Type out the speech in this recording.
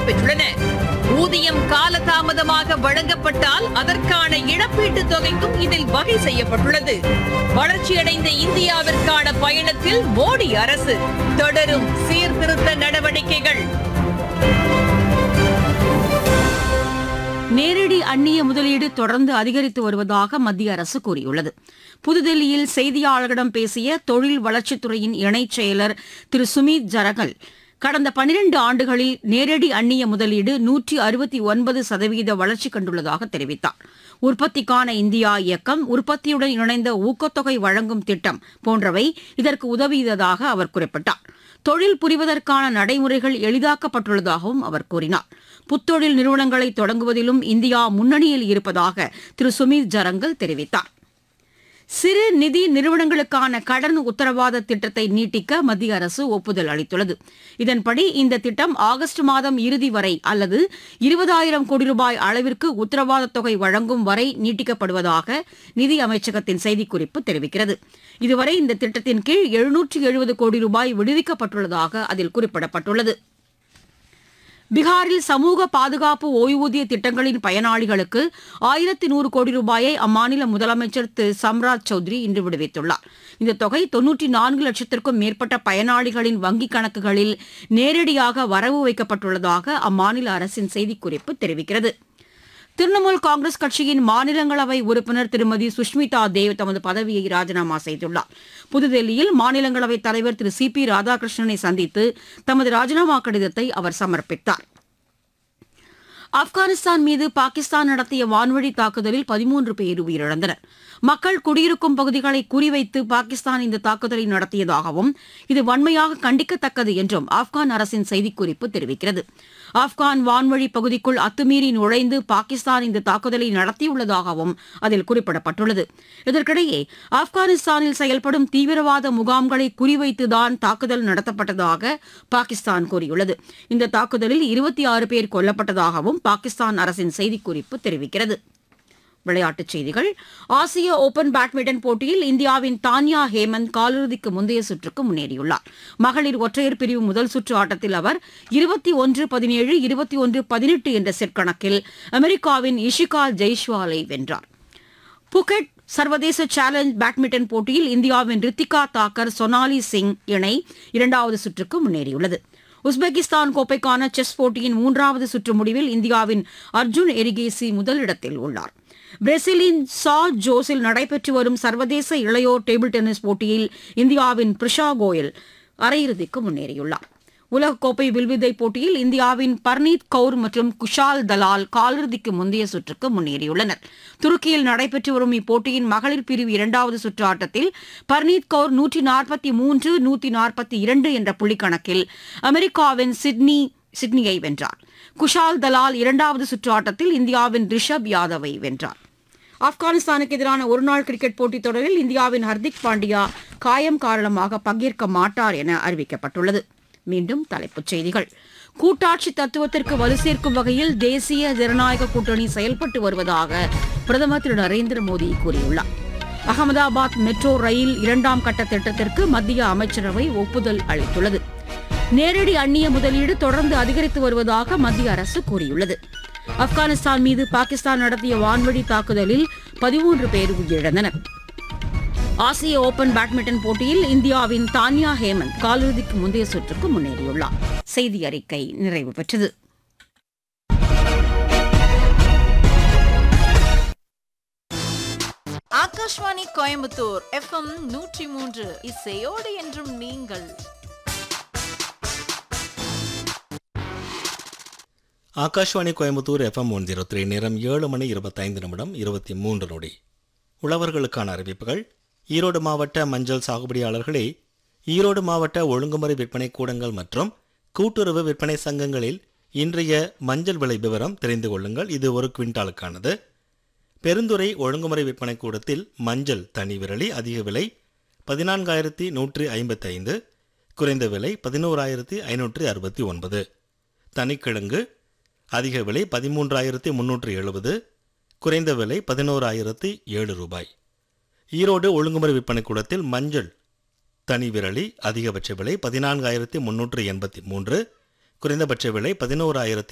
இடம்பெற்றுள்ளன ஊதியம் காலதாமதமாக வழங்கப்பட்டால் அதற்கான இழப்பீட்டுத் தொகைக்கும் இதில் வகை செய்யப்பட்டுள்ளது வளர்ச்சியடைந்த இந்தியாவிற்கான பயணத்தில் மோடி அரசு தொடரும் சீர்திருத்த நடவடிக்கைகள் நேரடி அந்நிய முதலீடு தொடர்ந்து அதிகரித்து வருவதாக மத்திய அரசு கூறியுள்ளது புதுதில்லியில் செய்தியாளர்களிடம் பேசிய தொழில் வளர்ச்சித்துறையின் இணைச் செயலர் திரு சுமித் ஜரகல் கடந்த பனிரண்டு ஆண்டுகளில் நேரடி அந்நிய முதலீடு நூற்றி அறுபத்தி ஒன்பது சதவீத வளர்ச்சி கண்டுள்ளதாக தெரிவித்தார் உற்பத்திக்கான இந்தியா இயக்கம் உற்பத்தியுடன் இணைந்த ஊக்கத்தொகை வழங்கும் திட்டம் போன்றவை இதற்கு உதவியதாக அவர் குறிப்பிட்டார் தொழில் புரிவதற்கான நடைமுறைகள் எளிதாக்கப்பட்டுள்ளதாகவும் அவர் கூறினார் புத்தொழில் நிறுவனங்களை தொடங்குவதிலும் இந்தியா முன்னணியில் இருப்பதாக திரு சுமித் ஜரங்கல் தெரிவித்தார் சிறு நிதி நிறுவனங்களுக்கான கடன் உத்தரவாத திட்டத்தை நீட்டிக்க மத்திய அரசு ஒப்புதல் அளித்துள்ளது இதன்படி இந்த திட்டம் ஆகஸ்ட் மாதம் இறுதி வரை அல்லது இருபதாயிரம் கோடி ரூபாய் அளவிற்கு உத்தரவாத தொகை வழங்கும் வரை நீட்டிக்கப்படுவதாக நிதி அமைச்சகத்தின் செய்திக்குறிப்பு தெரிவிக்கிறது இதுவரை இந்த திட்டத்தின் கீழ் எழுநூற்று எழுபது கோடி ரூபாய் விடுவிக்கப்பட்டுள்ளதாக அதில் குறிப்பிடப்பட்டுள்ளது பீகாரில் சமூக பாதுகாப்பு ஓய்வூதிய திட்டங்களின் பயனாளிகளுக்கு ஆயிரத்தி நூறு கோடி ரூபாயை அம்மாநில முதலமைச்சர் திரு சம்ராஜ் சௌத்ரி இன்று விடுவித்துள்ளார் இந்த தொகை தொன்னூற்றி நான்கு லட்சத்திற்கும் மேற்பட்ட பயனாளிகளின் வங்கிக் கணக்குகளில் நேரடியாக வரவு வைக்கப்பட்டுள்ளதாக அம்மாநில அரசின் செய்திக்குறிப்பு தெரிவிக்கிறது திரிணாமுல் காங்கிரஸ் கட்சியின் மாநிலங்களவை உறுப்பினர் திருமதி சுஷ்மிதா தேவ் தமது பதவியை ராஜினாமா செய்துள்ளார் புதுதில்லியில் மாநிலங்களவைத் தலைவர் திரு சி பி ராதாகிருஷ்ணனை சந்தித்து தமது ராஜினாமா கடிதத்தை அவர் சமர்ப்பித்தார் ஆப்கானிஸ்தான் மீது பாகிஸ்தான் நடத்திய வான்வழி தாக்குதலில் பதிமூன்று பேர் உயிரிழந்தனர் மக்கள் குடியிருக்கும் பகுதிகளை குறிவைத்து பாகிஸ்தான் இந்த தாக்குதலை நடத்தியதாகவும் இது வன்மையாக கண்டிக்கத்தக்கது என்றும் ஆப்கான் அரசின் செய்திக்குறிப்பு தெரிவிக்கிறது ஆப்கான் வான்வழி பகுதிக்குள் அத்துமீறி நுழைந்து பாகிஸ்தான் இந்த தாக்குதலை நடத்தியுள்ளதாகவும் அதில் குறிப்பிடப்பட்டுள்ளது இதற்கிடையே ஆப்கானிஸ்தானில் செயல்படும் தீவிரவாத முகாம்களை குறிவைத்துதான் தாக்குதல் நடத்தப்பட்டதாக பாகிஸ்தான் கூறியுள்ளது இந்த தாக்குதலில் இருபத்தி ஆறு பேர் கொல்லப்பட்டதாகவும் பாகிஸ்தான் அரசின் செய்திக்குறிப்பு தெரிவிக்கிறது விளையாட்டுச் செய்திகள் ஆசிய ஓபன் பேட்மிண்டன் போட்டியில் இந்தியாவின் தான்யா ஹேமந்த் காலிறுதிக்கு முந்தைய சுற்றுக்கு முன்னேறியுள்ளார் மகளிர் ஒற்றையர் பிரிவு முதல் சுற்று ஆட்டத்தில் அவர் இருபத்தி ஒன்று பதினேழு இருபத்தி ஒன்று பதினெட்டு என்ற செட் கணக்கில் அமெரிக்காவின் இஷிகா ஜெய்ஷ்வாலை வென்றார் புகெட் சர்வதேச சேலஞ்ச் பேட்மிண்டன் போட்டியில் இந்தியாவின் ரித்திகா தாக்கர் சொனாலி சிங் இணை இரண்டாவது சுற்றுக்கு முன்னேறியுள்ளது உஸ்பெகிஸ்தான் கோப்பைக்கான செஸ் போட்டியின் மூன்றாவது சுற்று முடிவில் இந்தியாவின் அர்ஜுன் எரிகேசி முதலிடத்தில் உள்ளார் பிரேசிலின் சா ஜோஸில் நடைபெற்று வரும் சர்வதேச இளையோர் டேபிள் டென்னிஸ் போட்டியில் இந்தியாவின் பிரிஷா கோயல் அரையிறுதிக்கு முன்னேறியுள்ளார் உலகக்கோப்பை வில்வித்தை போட்டியில் இந்தியாவின் பர்னீத் கவுர் மற்றும் குஷால் தலால் காலிறுதிக்கு முந்தைய சுற்றுக்கு முன்னேறியுள்ளனர் துருக்கியில் நடைபெற்று வரும் இப்போட்டியின் மகளிர் பிரிவு இரண்டாவது சுற்று ஆட்டத்தில் பர்னீத் கவுர் நூற்றி நாற்பத்தி மூன்று நூற்றி நாற்பத்தி இரண்டு என்ற புள்ளிக்கணக்கில் அமெரிக்காவின் சிட்னி சிட்னியை வென்றார் குஷால் தலால் இரண்டாவது சுற்று ஆட்டத்தில் இந்தியாவின் ரிஷப் யாதவை வென்றார் ஆப்கானிஸ்தானுக்கு எதிரான ஒருநாள் கிரிக்கெட் போட்டித் தொடரில் இந்தியாவின் ஹர்திக் பாண்டியா காயம் காரணமாக பங்கேற்க மாட்டார் என அறிவிக்கப்பட்டுள்ளது மீண்டும் தலைப்புச் செய்திகள் கூட்டாட்சி தத்துவத்திற்கு வலு சேர்க்கும் வகையில் தேசிய ஜனநாயக கூட்டணி செயல்பட்டு வருவதாக பிரதமர் திரு நரேந்திர மோடி கூறியுள்ளார் அகமதாபாத் மெட்ரோ ரயில் இரண்டாம் கட்ட திட்டத்திற்கு மத்திய அமைச்சரவை ஒப்புதல் அளித்துள்ளது நேரடி அந்நிய முதலீடு தொடர்ந்து அதிகரித்து வருவதாக மத்திய அரசு கூறியுள்ளது ஆப்கானிஸ்தான் மீது பாகிஸ்தான் நடத்திய வான்வழி தாக்குதலில் பதிமூன்று பேர் உயிரிழந்தனர் ஆசிய ஓபன் பேட்மிண்டன் போட்டியில் இந்தியாவின் தான்யா ஹேமந்த் காலிறுதிக்கு முந்தைய சுற்றுக்கு முன்னேறியுள்ளார் செய்தி அறிக்கை நிறைவு பெற்றது ஆகாஷ்வாணி கோயம்புத்தூர் எஃப்எம் நூற்றி மூன்று இசையோடு என்றும் நீங்கள் Akashvani Coimbatore FM one zero three நேரம் ஏழு மணி இருபத்தைந்து நிமிடம் இருபத்தி மூன்று நொடி உழவர்களுக்கான அறிவிப்புகள் ஈரோடு மாவட்ட மஞ்சள் சாகுபடியாளர்களே ஈரோடு மாவட்ட ஒழுங்குமுறை விற்பனை கூடங்கள் மற்றும் கூட்டுறவு விற்பனை சங்கங்களில் இன்றைய மஞ்சள் விலை விவரம் தெரிந்து கொள்ளுங்கள் இது ஒரு குவிண்டாலுக்கானது பெருந்துறை ஒழுங்குமுறை விற்பனை கூடத்தில் மஞ்சள் தனி விரலி அதிக விலை பதினான்காயிரத்தி நூற்றி ஐம்பத்தைந்து குறைந்த விலை பதினோராயிரத்தி ஐநூற்றி அறுபத்தி ஒன்பது தனிக்கிழங்கு அதிக விலை பதிமூன்றாயிரத்தி முன்னூற்றி எழுபது குறைந்த விலை பதினோராயிரத்தி ஏழு ரூபாய் ஈரோடு ஒழுங்குமுறை விற்பனை கூடத்தில் மஞ்சள் தனி விரலி அதிகபட்ச விலை பதினான்காயிரத்தி முன்னூற்று எண்பத்தி மூன்று குறைந்தபட்ச விலை பதினோராயிரத்தி